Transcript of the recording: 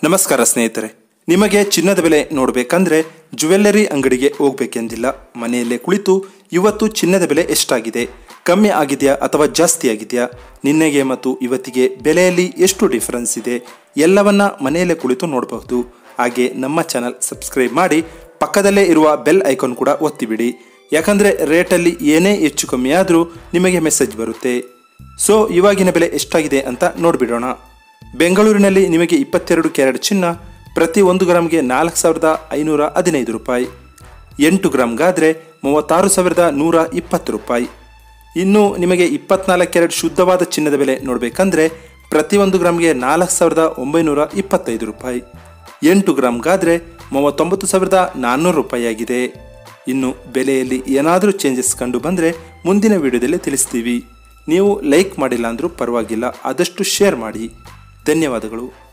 ನಮಸ್ಕಾರ ಸ್ನೇಹಿತರೆ ನಿಮಗೆ ಚಿನ್ನದ ಬೆಲೆ ನೋಡಬೇಕಂದ್ರೆ ಜುವೆಲ್ಲರಿ ಅಂಗಡಿಗೆ ಹೋಗ್ಬೇಕೆಂದಿಲ್ಲ ಮನೆಯಲ್ಲೇ ಕುಳಿತು ಇವತ್ತು ಚಿನ್ನದ ಬೆಲೆ ಎಷ್ಟಾಗಿದೆ ಕಮ್ಮಿ ಆಗಿದೆಯಾ ಅಥವಾ ಜಾಸ್ತಿ ಆಗಿದೆಯಾ ನಿನ್ನೆಗೆ ಮತ್ತು ಇವತ್ತಿಗೆ ಬೆಲೆಯಲ್ಲಿ ಎಷ್ಟು ಡಿಫರೆನ್ಸ್ ಇದೆ ಎಲ್ಲವನ್ನ ಮನೆಯಲ್ಲೇ ಕುಳಿತು ನೋಡಬಹುದು ಹಾಗೆ ನಮ್ಮ ಚಾನಲ್ ಸಬ್ಸ್ಕ್ರೈಬ್ ಮಾಡಿ ಪಕ್ಕದಲ್ಲೇ ಇರುವ ಬೆಲ್ ಐಕಾನ್ ಕೂಡ ಒತ್ತಿಬಿಡಿ ಯಾಕಂದರೆ ರೇಟಲ್ಲಿ ಏನೇ ಹೆಚ್ಚು ಕಮ್ಮಿ ಆದರೂ ನಿಮಗೆ ಮೆಸೇಜ್ ಬರುತ್ತೆ ಸೊ ಇವಾಗಿನ ಬೆಲೆ ಎಷ್ಟಾಗಿದೆ ಅಂತ ನೋಡಿಬಿಡೋಣ ಬೆಂಗಳೂರಿನಲ್ಲಿ ನಿಮಗೆ ಇಪ್ಪತ್ತೆರಡು ಕ್ಯಾರೆಟ್ ಚಿನ್ನ ಪ್ರತಿ ಒಂದು ಗ್ರಾಮ್ಗೆ ನಾಲ್ಕು ಸಾವಿರದ ಐನೂರ ಹದಿನೈದು ರೂಪಾಯಿ ಎಂಟು ಗ್ರಾಮ್ಗಾದರೆ ಮೂವತ್ತಾರು ಸಾವಿರದ ನೂರ ಇಪ್ಪತ್ತು ರೂಪಾಯಿ ಇನ್ನು ನಿಮಗೆ ಇಪ್ಪತ್ನಾಲ್ಕು ಕ್ಯಾರೆಟ್ ಶುದ್ಧವಾದ ಚಿನ್ನದ ಬೆಲೆ ನೋಡಬೇಕಂದ್ರೆ ಪ್ರತಿ ಒಂದು ಗ್ರಾಮ್ಗೆ ನಾಲ್ಕು ಸಾವಿರದ ಒಂಬೈನೂರ ಇಪ್ಪತ್ತೈದು ರೂಪಾಯಿ ಎಂಟು ಗ್ರಾಮ್ಗಾದರೆ ಮೂವತ್ತೊಂಬತ್ತು ಸಾವಿರದ ನಾನ್ನೂರು ರೂಪಾಯಿ ಆಗಿದೆ ಇನ್ನು ಬೆಲೆಯಲ್ಲಿ ಏನಾದರೂ ಚೇಂಜಸ್ ಕಂಡು ಬಂದರೆ ಮುಂದಿನ ವಿಡಿಯೋದಲ್ಲಿ ತಿಳಿಸ್ತೀವಿ ನೀವು ಲೈಕ್ ಮಾಡಿಲ್ಲ ಅಂದರೂ ಪರವಾಗಿಲ್ಲ ಆದಷ್ಟು ಶೇರ್ ಮಾಡಿ ಧನ್ಯವಾದಗಳು